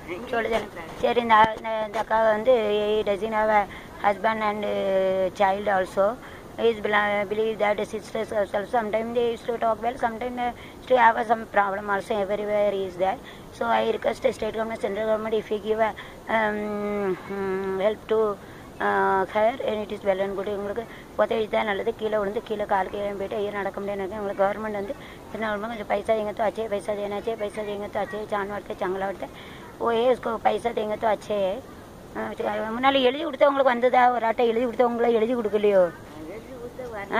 சொல்லுது சரி இந்த இந்த இந்த அக்கா வந்து doesn't have husband and child also is bela- believe that the sisters also sometimes they used to talk well sometimes they used to have some problem also everywhere is there so i request the state government central government if you give a um, mm, help to uh, her and it is well and good உங்களுக்கு உதவி தான் நல்லது கீழே விழுந்து கீழே கால் கீழே போயிட்டு ஐயோ நடக்க முடியாது உங்களுக்கு கவர்மெண்ட் வந்து திருநாள் கொஞ்சம் पैसा देंगे तो अच्छे पैसा देना चाहिए पैसा देंगे तो अच्छे जानवर थे चांगला होता वो है उसको पैसा देंगे तो अच्छे है அஹ் முன்னாடி எழுதி கொடுத்தவங்களுக்கு வந்ததா ஒரு ஆட்டை எழுதி கொடுத்தவங்கள எழுதி கொடுக்கலையோ ஆ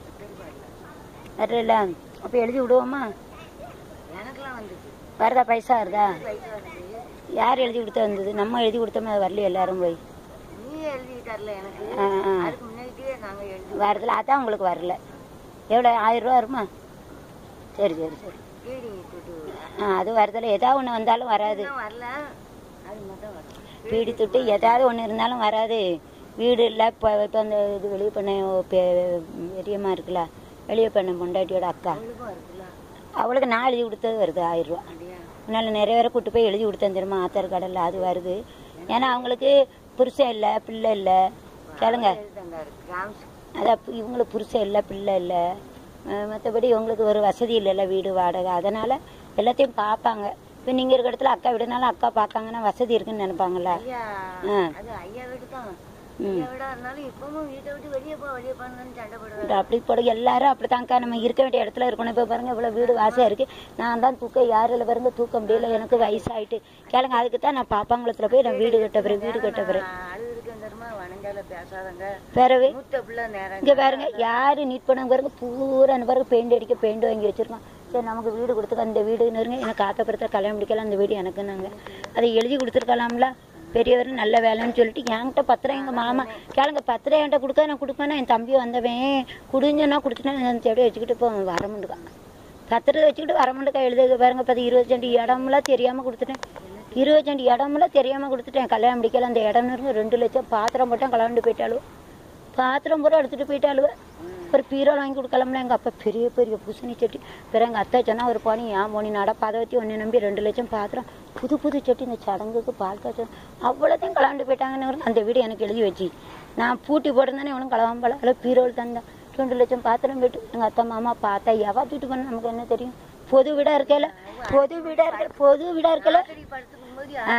வரல அப்ப எழுதி விடுவோமா எனக்கெல்லாம் வந்துச்சு வருதா பைசா வருதா பைசா வந்துச்சு யார் எழுதி கொடுத்து வந்தது நம்ம எழுதி கொடுத்தோமே அது வரலையே எல்லாரும் போய் நீயே எழுதிட்டார்ல எனக்கு ஆ, ஆ. அதுக்கு முன்னாடியே நாங்க எழுதி வரதுல அதான் உங்களுக்கு வரல எவ்வளோ ஆயிரம் ரூபா வருமா சரி சரி சரி தேடி போட்டு ஆ அது வரதில்ல ஏதாவது ஒன்று வந்தாலும் வராது இன்னும் வரல அது மட்டும் வரல வீடு துட்டு ஏதாவது ஒன்று இருந்தாலும் வராது வீடு இல்லை இப்போ இப்போ அந்த இது வெளியே பண்ண பெ- பெரியம்மா இருக்குல்ல வெளியே பண்ண பொண்டாட்டியோட அக்கா அவளுக்கும் இருக்குல்ல அவளுக்கு நான் எழுதி கொடுத்தது வருது ஆயிரம் ரூபா அப்படியா முன்னால் நிறைய பேரை கூட்டு போய் எழுதி கொடுத்தேன் தெரியுமா ஆத்தார் கடலில் அது வருது ஏன்னா அவங்களுக்கு புருஷன் இல்லை பிள்ளை இல்லை கேளுங்க எழுதாண்டாரு கிராம்ஸ் அதான் பு- இவங்களுக்கு புருஷன் இல்லை பிள்ளை இல்லை மற்றபடி இவங்களுக்கு ஒரு வசதி இல்லைல்ல வீடு வாடகை அதனால எல்லாத்தையும் பார்ப்பாங்க இப்போ நீங்கள் இருக்கிற இடத்துல அக்கா வீடுனாலும் அக்கா பார்க்காங்கன்னா வசதி இருக்குன்னு நினைப்பாங்கல்ல ஐயா ஆ. அது ஐயா வீடு தான் ம். ஐயா வீடா இருந்தாலும் இப்பவும் வீட்டை விட்டு வெளியே போ வெளியே போன்னு சண்டை போடுவாரு இப்ப அப்படி போட எல்லாரும் அப்படித்தான்க்கா நம்ம இருக்க வேண்டிய இடத்துல இருக்கணும் இப்போ பாருங்க இவ்வளவு வீடு வாசம் இருக்கு நான் தான் தூக்க யாரில் பாருங்க தூக்க முடியல எனக்கு வயசாயிட்டு கேளுங்க அதுக்கு தான் நான் பாப்பாங்குளத்துல போய் நான் வீடு கட்ட போறேன் வீடு கட்ட போறேன் அழுது இருக்கேன் தெரியுமா வணங்கால பேசாதங்க பிறகு மூத்த பிள்ளை நேரம் இங்க பாருங்க யாரு நீட் பண்ணாங்க பாருங்க பூரா அந்த பாருங்க பெயிண்ட் அடிக்க பெயிண்ட் வாங்கி வச்சிருக்கோம் சரி நமக்கு வீடு கொடுத்துக்க அந்த வீடுன்னு இருங்க எனக்கு காத்தப்புறத்தை கல்யாணம் முடிக்கலாம் அந்த வீடு எனக்குன்னாங்க அதை எழுதி கொடுத்துருக்கலாம்ல பெரியவர் நல்ல வேலைன்னு சொல்லிட்டு என்கிட்ட பத்திரம் எங்க மாமா கேளுங்க பத்திரம் என்கிட்ட கொடுக்க நான் கொடுப்பேன் என் தம்பி வந்தவன் குடிஞ்சனா கொடுத்துட்டேன் நான் தேடி வச்சுக்கிட்டு இப்போ வர முடியுக்கா பத்திரத்தை வச்சுக்கிட்டு வர முடியுக்கா எழுதுக பாருங்க பத்து இருபது சென்ட் இடம்லாம் தெரியாம கொடுத்துட்டேன் இருபது சென்ட் இடம்லாம் தெரியாம கொடுத்துட்டேன் கல்யாணம் முடிக்கல அந்த இடம் இருந்து ரெண்டு லட்சம் பாத்திரம் போட்டேன் கல்யாண்டு போயிட்டாலும் பாத்திரம் பூரா எடுத்துட்டு போயிட்டாளுவ ஒரு பீரோல் வாங்கி கொடுக்கலாம்ல எங்க அப்பா பெரிய பெரிய பூசணி சட்டி பிறகு எங்க அத்தை சொன்னா ஒரு போனி ஏன் போனி நட பதவத்தி ஒன்னு நம்பி ரெண்டு லட்சம் பாத்திரம் புது புது சட்டி இந்த சடங்குக்கு பால் காய்ச்சல் அவ்வளோத்தையும் கலந்து போயிட்டாங்கன்னு அந்த வீடு எனக்கு எழுதி வச்சு நான் பூட்டி போட்டிருந்தானே இவனும் கலவாம போல அதில் பீரோல் தந்தான் ரெண்டு லட்சம் பாத்திரம் போயிட்டு எங்க அத்தை மாமா பார்த்தா எவா தூட்டு பண்ண நமக்கு என்ன தெரியும் பொது வீடா இருக்கல பொது வீடா இருக்க பொது வீடா இருக்கல படுத்துக்கும் போது ஆ,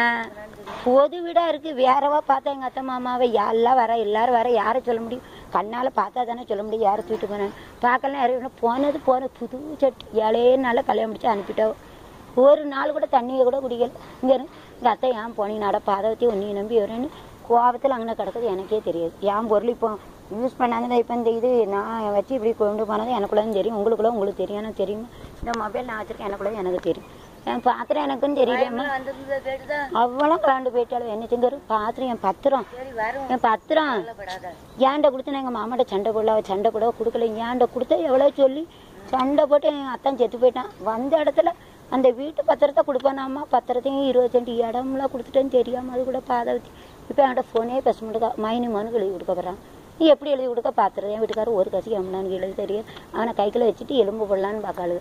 பொது வீடா இருக்கு வேறவா பார்த்தா எங்க அத்தை மாமாவை எல்லாம் வர எல்லாரும் வர யாரை சொல்ல முடியும் கண்ணால பார்த்தா தானே சொல்ல முடியும் யாரை தூக்கிட்டு போனேன் பார்க்கலாம் யாரும் போனது போன புது சட்டி ஏழையே நாள கல்யாணம் முடிச்சு அனுப்பிட்டோம் ஒரு நாள் கூட தண்ணியை கூட குடிக்கல இங்க இரு, எங்க அத்தை ஏன் போனீங்க நட பாதவத்தி ஒன்னையும் நம்பி வரேன்னு கோபத்தில் அங்கே கிடக்குது எனக்கே தெரியாது என் பொருள் இப்போ யூஸ் பண்ணாங்க இப்போ இந்த இது நான் வச்சு இப்படி கொண்டு போனது எனக்குள்ள தெரியும் உங்களுக்குள்ள உங்களுக்கு தெரியும் எனக்கு தெரியுமா இந்த மொபைல் நான் வச்சிருக்கேன் எனக்குள்ள எனக்கு தெரியும் என் பாத்திரம் எனக்குன்னு தெரியலையம்மா வந்திருந்ததை கேட்டுதான் அவ்வளோ கலாண்டு போயிட்டாலும் என்ன செஞ்சாரு பாத்திரம் என் பத்திரம் சரி வரும் என் பத்திரம் கவலைப்படாத ஏன்ட கொடுத்து நான் எங்கள் மாமாட்ட சண்டை போடல அவ சண்டை போட கொடுக்கல ஏன்ட கொடுத்தா எவ்வளோ சொல்லி சண்டை போட்டு என் அத்தான் செத்து போயிட்டான் வந்த இடத்துல அந்த வீட்டு பத்திரத்தை கொடுப்பானாமா பத்திரத்தையும் இருபத்தஞ்சு இடம்லாம் கொடுத்துட்டேன்னு தெரியாம அது கூட பாதவத்தி இப்போ என்கிட்ட ஃபோனே பேச மாட்டேக்கா மைனி மனுக்கு எழுதி கொடுக்க போகிறான் நீ எப்படி எழுதி கொடுக்க பாத்துறது என் வீட்டுக்காரர் ஒரு கசி எம்னான்னு எழுதி தெரியும் அவனை கைக்குள்ள வச்சுட்டு எலும்பு போடலான்னு பார்க்காளுங்க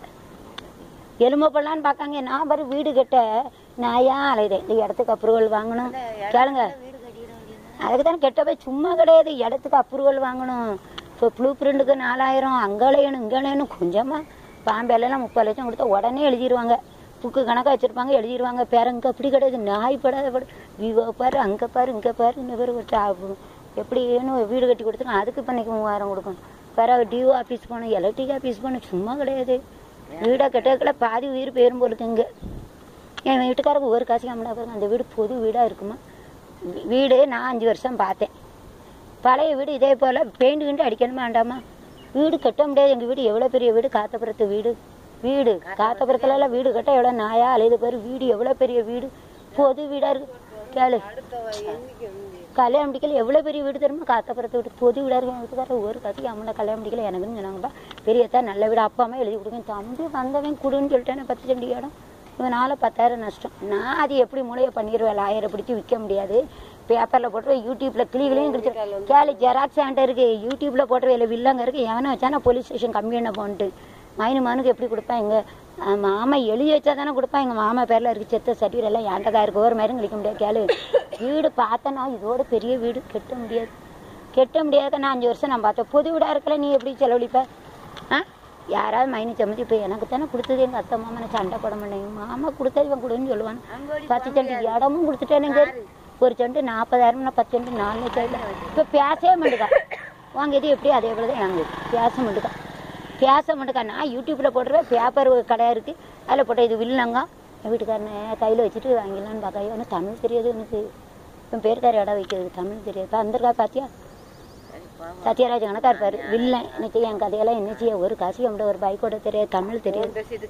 எலும்பு போடலான்னு பார்க்காங்க நான் பாரு வீடு கட்ட நான் ஏன் அலையுதேன் இந்த இடத்துக்கு அப்ரூவல் வாங்கணும் கேளுங்க வீடு கட்டிட வேண்டியது அதுக்கு தான் கெட்ட போய் சும்மா கிடையாது இடத்துக்கு அப்ரூவல் வாங்கணும் இப்போ ப்ளூ பிரிண்ட்டுக்கு நாலாயிரம் அங்கே அலையணும் இங்கே அலையணும் கொஞ்சமா பாம்பேலாம் முப்பது லட்சம் கொடுத்தா உடனே எழுதிடுவாங்க புக்கு கணக்காக வச்சிருப்பாங்க எழுதிடுவாங்க பேரங்க அப்படி கிடையாது நாய் படாத படு விவோ பாரு அங்கே பாரு இங்கே பாரு இந்த பேர் ஒரு ஜாப் எப்படி வேணும் வீடு கட்டி கொடுத்துருக்கோம் அதுக்கு இப்போ இன்னைக்கு மூவாயிரம் கொடுக்கணும் பிறகு டிஓ ஆஃபீஸ் போகணும் எலக்ட்ரிக் ஆஃபீஸ் போகணும் சும்மா கிடையாது வீடை கட்டக்குள்ள பாதி உயிர் போயிரும் போலுக்கு இங்கே என் வீட்டுக்காரருக்கு ஒரு காசு கம்மனா பாருங்க அந்த வீடு பொது வீடாக இருக்குமா வீ- வீடு நான் அஞ்சு வருஷம் பார்த்தேன் பழைய வீடு இதே போல் பெயிண்ட் கிண்டு அடிக்கணுமா வேண்டாமா வீடு கட்ட முடியாது எங்கள் வீடு எவ்வளோ பெரிய வீடு காத்தபுரத்து வீடு வீடு காத்தபுரத்துலலாம் வீடு கட்ட எவ்வளோ நாயா அலையுது பாரு வீடு எவ்வளோ பெரிய வீடு பொது வீடாக இருக்கு கேளு கல்யாணம் முடிக்கல எவ்வளோ பெரிய வீடு தெரியுமா காத்தபுரத்து வீடு பொது வீடாக இருக்கு என் வீட்டுக்காரர் ஒரு கதைக்கு அவனை கல்யாணம் முடிக்கல எனக்குன்னு சொன்னாங்கப்பா பெரியத்தா நல்ல வீடு அப்பா அம்மா எழுதி கொடுங்க தம்பி வந்தவன் கொடுன்னு சொல்லிட்டேன் பத்து செண்டி இடம் இவனால பத்தாயிரம் நஷ்டம் நான் அது எப்படி மூளையை பண்ணிடுவேன் ஆயிரம் பிடிச்சி விற்க முடியாது பேப்பரில் போட்டு யூடியூப்ல கிளிகளையும் கிழிச்சு கேளு ஜெராக்ஸ் ஆண்ட இருக்கு யூடியூப்ல போட்டு இல்லை வில்லங்க இருக்கு எவனை வச்சானா போலீஸ் ஸ்டேஷன் கம்மி பண்ண போன்ட்டு மைனு மனுக்கு எப்படி கொடுப்பேன் எங்க அஹ், மாமா எழுதி வச்சா தானே கொடுப்பேன் எங்க மாமா பேர்ல இருக்கு செத்த சர்டிஃபிகேட் எல்லாம் என்கிட்ட தான் இருக்கு ஒரு மாதிரி கழிக்க முடியாது கேளு வீடு பார்த்தேன்னா இதோட பெரிய வீடு கட்ட முடியாது கெட்ட முடியாது நான் அஞ்சு வருஷம் நான் பார்த்தேன் பொது வீடா இருக்கல நீ எப்படி செலவழிப்ப ஆ யாராவது மைனி சம்மதி இப்போ எனக்கு தானே கொடுத்தது எங்க அத்தை மாமா நான் சண்டை போட மாட்டேன் மாமா கொடுத்தது இவன் கொடுன்னு சொல்லுவான் பத்து சென்ட் இடமும் கொடுத்துட்டேனுங்க ஒரு சென்ட் நாற்பதாயிரம்னா பத்து சென்ட் நாலு லட்சம் இல்லை இப்போ பேசவே மாட்டுக்கா வாங்க இது எப்படி அதே போல தான் எனக்கு பேச மாட்டுக்கா பேச மாட்டுக்கா நான் யூடியூப்ல போடுறேன் பேப்பர் கடை இருக்கு அதில் போட்ட இது வில்லங்க என் வீட்டுக்காரனை கையில் வச்சுட்டு வாங்கிடலான்னு பார்க்க எனக்கு தமிழ் தெரியாது எனக்கு இப்போ பேருக்கார இடம் வைக்கிறது தமிழ் தெரியாது இப்போ வந்திருக்கா பாத்தியா சத்யராஜ் கணக்கா இருப்பாரு வில்லன் எனக்கு என் கதையெல்லாம் என்ன செய்ய ஒரு காசு என்கிட்ட ஒரு பைக்கோட தெரியாது தமிழ் தெரியாது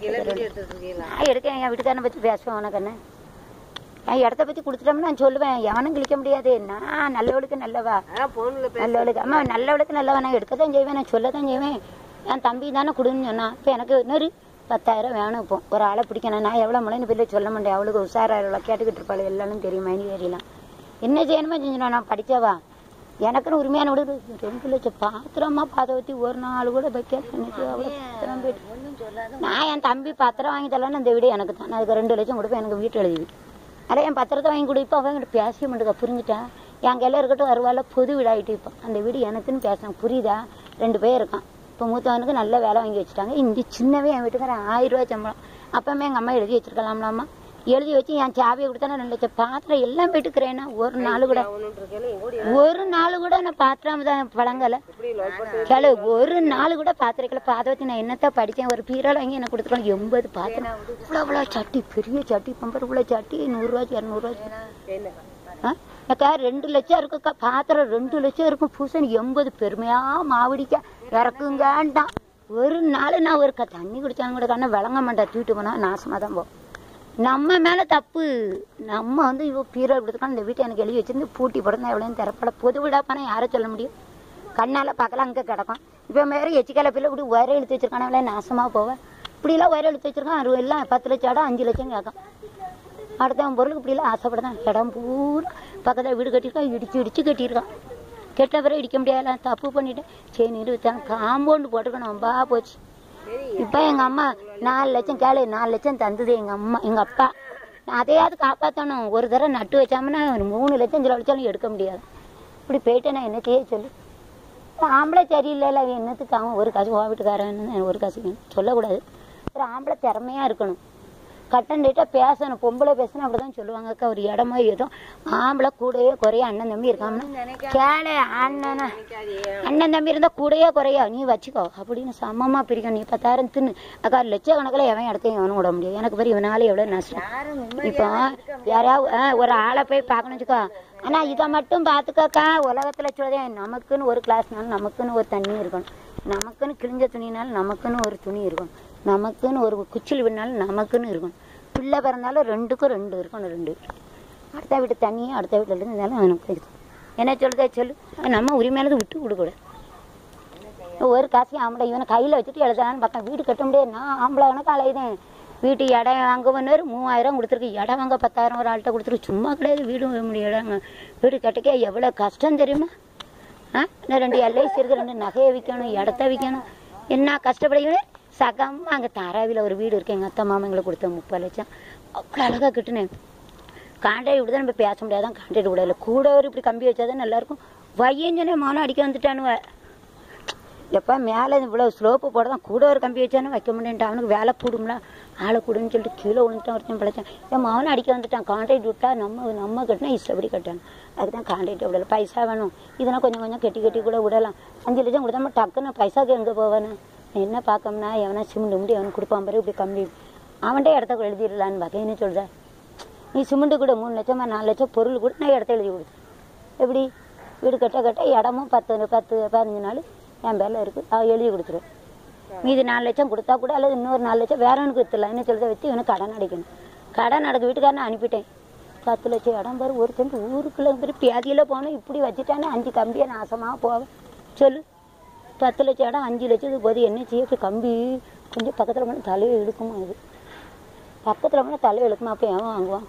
நான் எடுக்கேன் என் வீட்டுக்காரனை பத்தி பேசுவேன் உனக்கு என்ன நான் இடத்த பத்தி கொடுத்துட்டோம்னா நான் சொல்லுவேன் எவனும் கிழிக்க முடியாது நான் நல்லவளுக்கு நல்லவா நல்லவளுக்கு அம்மா நல்லவளுக்கு நல்லவா நான் எடுக்கத்தான் செய்வேன் நான் சொல்லத்தான் செய்வேன் என் தம்பி தானே கொடுன்னு சொன்னான் இப்போ எனக்கு இன்னொரு பத்தாயிரம் வேணும் இப்போ ஒரு ஆளை பிடிக்கணும் நான் எவ்வளோ முளைன்னு பிள்ளை சொல்ல மாட்டேன் அவளுக்கு உஷாரா கேட்டுக்கிட்டு இருப்பாள் எல்லாரும் தெரியும் மைனி தெரியலாம் என்ன செய்யணுமோ செஞ்சிடும் நான் படிச்சவா எனக்குன்னு உரிமையான விடு ரெண்டு லட்சம் பாத்திரமா பாதவத்தி ஒரு நாள் கூட வைக்கல எனக்கு அவ்வளோ பத்திரம் போயிட்டு நான் என் தம்பி பத்திரம் வாங்கி தரலன்னு அந்த வீடு எனக்கு தான் நான் அதுக்கு ரெண்டு லட்சம் கொடுப்பேன் எனக்கு வீட்டு எழுதி அட என் பத்திரத்தை வாங்கி கொடுப்போம் அவங்க பேச மாட்டேங்க புரிஞ்சுட்டா என் கையில இருக்கட்டும் வருவாள் பொது வீடாயிட்டு இப்போ அந்த வீடு எனக்குன்னு பேசுறாங்க புரியுதா ரெண்டு பேர் இருக்கான் இப்போ மூத்தவனுக்கு நல்ல வேலை வாங்கி வச்சுட்டாங்க இந்த சின்னவே என் வீட்டுக்காரன் ஆயிரம் ரூபாய் சம்பளம் அப்பமே எங்க அம்மா எழுதி வச்சிருக்கலாம்லாமா எழுதி வச்சு என் சாவியை கொடுத்தா ரெண்டு லட்சம் பாத்திரம் எல்லாம் போயிட்டுக்கிறேன்னா ஒரு நாள் கூட ஒரு நாள் கூட நான் பாத்திரம் தான் பழங்கல கேளு ஒரு நாள் கூட பாத்திரக்கல பாத்திரத்தை நான் என்னத்த படிச்சேன் ஒரு பீரோல வாங்கி எனக்கு கொடுத்துருக்கோம் எண்பது பாத்திரம் இவ்வளோ இவ்வளோ சட்டி பெரிய சட்டி பம்பர் இவ்வளோ சட்டி நூறுரூவாய்க்கு இரநூறுவாய்க்கு அக்கா ரெண்டு லட்சம் இருக்குக்கா பாத்திரம் ரெண்டு லட்சம் இருக்கும் பூசன் எண்பது பெருமையா மாவடிக்க இறக்குங்கன்ட்டான் ஒரு நாள் நான் ஒரு க- தண்ணி குடிச்சாங்க கூட கண்ணா விளங்க மாட்டேன் தூக்கிட்டு போனா நாசமா தான் போ நம்ம மேல தப்பு நம்ம வந்து இவ பீரோ கொடுத்துருக்கான் இந்த வீட்டை எனக்கு எழுதி வச்சிருந்து பூட்டி போடுறதா எவ்வளவு திறப்பட பொது விடா போனா யாரை சொல்ல முடியும் கண்ணால பார்க்கலாம் அங்க கிடக்கும் இப்ப மேல எச்சிக்கால பிள்ளை இப்படி உயர இழுத்து வச்சிருக்கான எவ்வளவு நாசமா போவேன் இப்படி எல்லாம் உயர இழுத்து வச்சிருக்கான் அறுபது எல்லாம் பத்து லட்சம் இடம் அஞ்சு லட்சம் கேட்கும் அடுத்தவன் பொருளுக்கு இப்படி எல்லாம் ஆசைப்படுதான் இடம் பூரா பக்கத்துல வீடு கட்டியிருக்கான் இடிச்சு இடிச்சு கட்டியிருக்கான் கெட்ட பிறகு இடிக்க முடியாது தப்பு பண்ணிட்டேன் சரி நிறுத்தான் காம்பவுண்டு போட்டுக்கணும் பா போச்சு இப்ப எங்க அம்மா நாலு லட்சம் கேளு நாலு லட்சம் தந்தது எங்க அம்மா எங்க அப்பா நான் அதையாவது காப்பாத்தணும் ஒரு தடவை நட்டு வச்சாமன்னா ஒரு மூணு லட்சம் செலவழிச்சாலும் எடுக்க முடியாது இப்படி போயிட்டு நான் என்ன செய்ய சொல்லு ஆம்பளை சரியில்லைல்ல அவன் என்னத்துக்கு அவன் ஒரு காசு உன் வீட்டுக்காரன் ஒரு காசு வேணும். சொல்லக்கூடாது ஒரு ஆம்பளை திறமையா இருக்கணும் கட்டன் டேட்டா பேசணும் பொம்பளை பேசணும் அப்படிதான் சொல்லுவாங்க அக்கா ஒரு இடமா ஏதோ ஆம்பளை கூடவே குறைய அண்ணன் தம்பி இருக்காமனா கேளு அண்ணனா அண்ணன் தம்பி இருந்தா கூடயே குறையா நீ வச்சுக்கோ அப்படின்னு சமமா பிரிக்கணும் நீ பத்தாயிரம் தின்னு அக்கா லட்சக்கணக்கில் எவன் இடத்தையும் எவனும் விட முடியாது எனக்கு பெரிய இவனால எவ்வளவு நஷ்டம் இப்போ யாராவது ஆ, ஒரு ஆளை போய் பார்க்கணும் வச்சுக்கோ ஆனா இதை மட்டும் பார்த்துக்கக்கா உலகத்துல சொல்றேன் நமக்குன்னு ஒரு கிளாஸ்னாலும் நமக்குன்னு ஒரு தண்ணி இருக்கணும் நமக்குன்னு கிழிஞ்ச துணினாலும் நமக்குன்னு ஒரு துணி இருக்கணும் நமக்குன்னு ஒரு குச்சில் விண்ணாலும் நமக்குன்னு இருக்கணும் பிள்ளை பிறந்தாலும் ரெண்டுக்கும் ரெண்டு இருக்கணும் ரெண்டு அடுத்த வீட்டு தண்ணியும் அடுத்த வீட்டில் இருந்தாலும் எனக்கு இருக்கும் என்ன சொல்லுதே சொல்லு நம்ம உரிமையானது விட்டு கொடுக்கூடாது ஒரு காசையும் ஆம்பளை இவனை கையில் வச்சுட்டு எழுதலான்னு பார்த்தேன் வீடு கட்ட முடியாது நான் ஆம்பளை கணக்கு அலையுதேன் வீட்டு இடம் வாங்க பண்ணாரு மூவாயிரம் கொடுத்துருக்கு இடம் வாங்க பத்தாயிரம் ஒரு ஆள்கிட்ட கொடுத்துருக்கு சும்மா கிடையாது வீடு வாங்க முடியும் இடங்க வீடு கட்டிக்க எவ்வளோ கஷ்டம் தெரியுமா ஆ இன்னும் ரெண்டு எல்ஐசி இருக்கு ரெண்டு நகையை விற்கணும் இடத்த விற்கணும் என்ன கஷ்டப்படுகிறேன் சகமா அங்கே தாராவியில் ஒரு வீடு இருக்கு எங்கள் அத்தை மாமா எங்களுக்கு கொடுத்த முப்பது லட்சம் அவ்வளோ அழகாக கட்டுனேன் கான்ட்ராக்ட் விட நம்ம பேச முடியாதான் கான்ட்ராக்ட் விடல கூட ஒரு இப்படி கம்பி வச்சாதான் நல்லா இருக்கும் வையஞ்சனே மானம் அடிக்க வந்துட்டானுவ எப்போ மேலே இவ்வளோ ஸ்லோப்பு போடதான் கூட ஒரு கம்பி வச்சானு வைக்க முடியன்ட்டு அவனுக்கு வேலை கூடும்ல ஆளை கூடுன்னு சொல்லிட்டு கீழே விழுந்துட்டான் ஒருத்தன் பிழைச்சான் என் மகனை அடிக்க வந்துட்டான் கான்ட்ராக்ட் விட்டா நம்ம நம்ம கட்டினா இஷ்டப்படி கட்டணும் அதுக்கு தான் கான்ட்ராக்ட் விடல பைசா வேணும் இதெல்லாம் கொஞ்சம் கொஞ்சம் கட்டி கட்டி கூட விடலாம் அஞ்சு லட்சம் கொடுத்தாம டக்குன்னு பைசாக்கு எங்கே போவேன்னு நான் என்ன பார்க்கணும்னா எவனா சிமெண்ட் முடி அவனுக்கு கொடுப்பான் பாரு இப்படி கம்பி அவன்கிட்ட இடத்த எழுதிடலான்னு பார்க்க என்ன சொல்ற நீ சிமெண்ட் கூட மூணு லட்சமா நாலு லட்சம் பொருள் கூட நான் இடத்த எழுதி கொடுத்தேன் எப்படி வீடு கட்ட கட்ட இடமும் பத்து பத்து பதினஞ்சு நாள் என் பேரில் இருக்கு அவ எழுதி கொடுத்துருவேன் மீதி நாலு லட்சம் கொடுத்தா கூட அல்லது இன்னொரு நாலு லட்சம் வேறவனுக்கு வித்துலாம் என்ன சொல்றதை வச்சு இவனுக்கு கடன் அடைக்கணும் கடன் அடக்க வீட்டுக்காரனை அனுப்பிட்டேன் பத்து லட்சம் இடம் பாரு ஒரு சென்ட் ஊருக்குள்ள இருந்து பியாதியில போனோம் இப்படி வச்சுட்டானே அஞ்சு கம்பியை நாசமா போவேன் சொல்லு பத்து லட்சம் இடம் அஞ்சு லட்சத்துக்கு போது என்ன செய்ய இப்ப கம்பி கொஞ்சம் பக்கத்துல போனால் தலையை இழுக்குமா இது பக்கத்துல போனால் தலையை இழுக்குமா அப்போ எவன் வாங்குவான்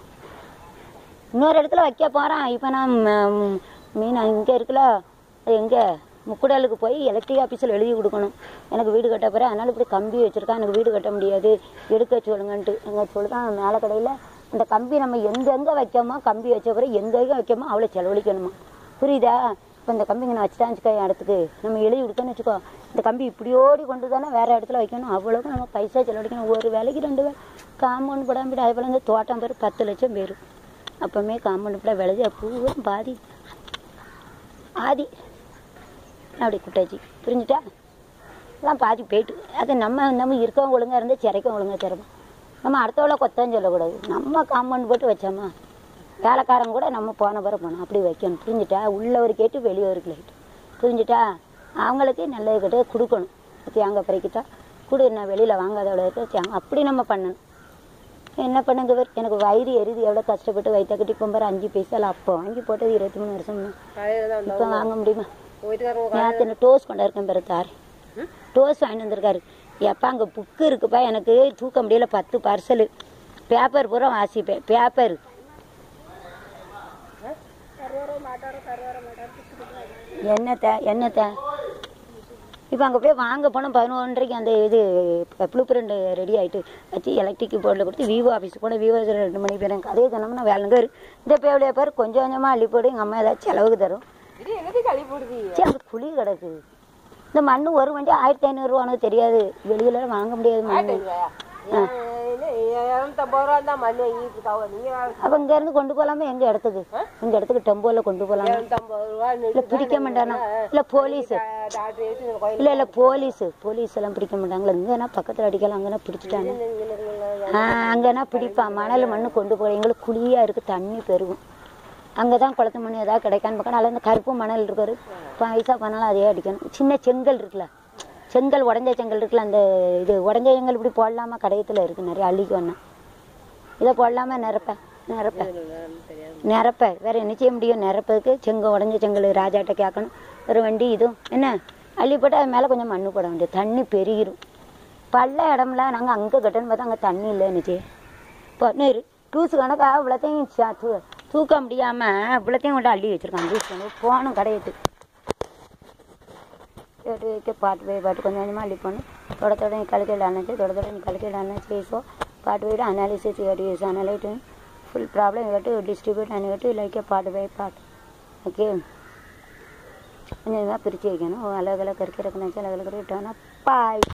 இன்னொரு இடத்துல வைக்க போறான் இப்ப நான் ம், மீன் இங்க இருக்குல்ல அது எங்க முக்குடலுக்கு போய் எலக்ட்ரிக் ஆஃபீஸில் எழுதி கொடுக்கணும் எனக்கு வீடு கட்ட போகிறேன் அதனால இப்படி கம்பி வச்சுருக்கேன் எனக்கு வீடு கட்ட முடியாது எடுக்க சொல்லுங்கன்ட்டு எங்கள் சொல்லுதான் மேலே கடையில் அந்த கம்பி நம்ம எங்கெங்கே வைக்கோமோ கம்பி வச்ச பிறகு எங்கெங்கே வைக்கோமோ அவ்வளோ செலவழிக்கணுமா புரியுதா இப்போ இந்த கம்பிங்க நான் வச்சுதான் வச்சுக்கோ என் இடத்துக்கு நம்ம எழுதி கொடுக்கணும்னு வச்சுக்கோ இந்த கம்பி இப்படி ஓடி கொண்டு தானே வேறு இடத்துல வைக்கணும் அவ்வளோக்கும் நம்ம பைசா செலவழிக்கணும் ஒரு வேலைக்கு ரெண்டு வேலை காம்பவுண்ட் போடாம போய்ட்டு அதே போல் இந்த தோட்டம் பேர் பத்து லட்சம் பேர் அப்போவுமே காம்பவுண்ட் போட விளைஞ்ச பூவும் பாதி ஆதி அப்படி குட்டாச்சு புரிஞ்சுட்டா எல்லாம் பாதி போயிட்டு அது நம்ம நம்ம இருக்கவங்க ஒழுங்கா இருந்து சிறைக்கும் ஒழுங்கா சிறப்போம் நம்ம அடுத்தவளை கொத்தம் சொல்லக்கூடாது நம்ம காம்பவுண்ட் போட்டு வச்சோமா வேலைக்காரங்க கூட நம்ம போன பிறகு போனோம் அப்படி வைக்கணும் புரிஞ்சுட்டா உள்ளவர் கேட்டு வெளியவர் கேட்டு புரிஞ்சுட்டா அவங்களுக்கு நல்லது கிட்ட கொடுக்கணும் தேங்காய் பறிக்கிட்டா கொடு நான் வெளியில் வாங்காதவளை இருக்க தேங்காய் அப்படி நம்ம பண்ணணும் என்ன பண்ணுங்க இவர் எனக்கு வயிறு எரிது எவ்வளோ கஷ்டப்பட்டு வயிற்ற கட்டி கொம்பர அஞ்சு பைசால அப்போ வாங்கி போட்டது இருபத்தி மூணு வருஷம் இப்போ வாங்க முடியுமா நேற்று டோஸ் கொண்டாருக்கேன் பிறகு தாரு டோஸ் வாங்கிட்டு வந்திருக்காரு எப்பா அங்கே புக்கு இருக்குப்பா எனக்கு தூக்க முடியல பத்து பார்சலு பேப்பர் பூரா வாசிப்பேன் பேப்பர் என்னத்த என்னத்த இப்போ அங்கே போய் வாங்க போனோம் பதினொன்றரைக்கு அந்த இது ப்ளூ பிரிண்ட் ரெடி ஆகிட்டு வச்சு எலக்ட்ரிக் போர்டில் கொடுத்து விவோ ஆஃபீஸ் போன விவோ ரெண்டு மணி பேர் எனக்கு அதே சொன்னோம்னா வேலைங்க இந்த பேவலைய பேர் கொஞ்சம் கொஞ்சமாக அள்ளி போடு எங்கள் அம்மா ஏதாச்சும் செலவுக்கு தரும் சரி அங்கே குழி கிடக்கு இந்த மண்ணு ஒரு வண்டி ஆயிரத்தி ஐநூறுரூவானு தெரியாது வெளியில வாங்க முடியாது மண்ணு இரநூத்தம்பது ரூபா தான் மண் வாங்கிட்டு இருக்காங்க நீங்க அப்போ இங்கேருந்து கொண்டு போகலாமா எங்கள் இடத்துக்கு எங்கள் இடத்துக்கு டெம்போவில் கொண்டு போகலாமா இரநூத்தம்பது ரூபா இல்லை பிடிக்க மாட்டானா இல்லை போலீஸு டாக்டர் ஏற்றி இந்த கோயில் இல்லை இல்லை போலீஸு போலீஸ் எல்லாம் பிடிக்க மாட்டாங்களா இங்கேனா பக்கத்தில் அடிக்கலாம் அங்கேனா பிடிச்சிட்டாங்க ஆ அங்கேனா பிடிப்பான் மணல் மண்ணு கொண்டு போக எங்களுக்கு குழியாக இருக்குது தண்ணி பெருகும் அங்கே தான் குளத்து மண் ஏதாவது கிடைக்கான்னு பார்க்கணும் அதில் இந்த கருப்பு மணல் இருக்காரு பைசா பண்ணாலும் அதே அடிக்கணும் சின்ன செங்கல் இருக்குல்ல செங்கல் உடஞ்ச செங்கல் இருக்குல்ல அந்த இது உடஞ்ச செங்கல் இப்படி போடலாமா கடையத்தில் இருக்குது நிறைய அள்ளிக்கு வேணாம் இதை போடலாமா நிரப்ப நிரப்ப நிரப்ப வேற என்ன செய்ய முடியும் நிரப்பதுக்கு செங்க உடஞ்ச செங்கல் ராஜாட்ட கேட்கணும் ஒரு வண்டி இதுவும் என்ன அள்ளி போட்டு அது மேலே கொஞ்சம் மண்ணு போட வேண்டியது தண்ணி பெருகிரும் பள்ள இடம்ல நாங்கள் அங்கே கட்டணும் பார்த்தா அங்கே தண்ணி இல்லைன்னு செய்ய பன்னீர் டூஸ் கணக்கா இவ்வளோத்தையும் சா- தூ- தூக்க முடியாமல் இவ்வளோத்தையும் கொண்டு அள்ளி வச்சிருக்காங்க டூஸ் கணக்கு போகணும் கடையத்து கேட்டு வைக்க பாட்டு போய் பாட்டு கொஞ்சம் கொஞ்சமாக அள்ளி போகணும் தொட தொட நீ கலக்கையில் அணைச்சி தொட தொட நீ கலக்கையில் அணைச்சி వేసుకో పార్ట్ వైడ్ అనాలిసిస్ ఇవ్వటి అనలైట్ ఫుల్ ప్రాబ్లం ఇవ్వటి డిస్ట్రిబ్యూట్ అని ఇవ్వటి like part by part okay கொஞ்சம் கொஞ்சமாக பிரித்து வைக்கணும் அலகு அலகு கறிக்கிறக்கு நினச்சி அலகு அலகு விட்டோன்னா பாய்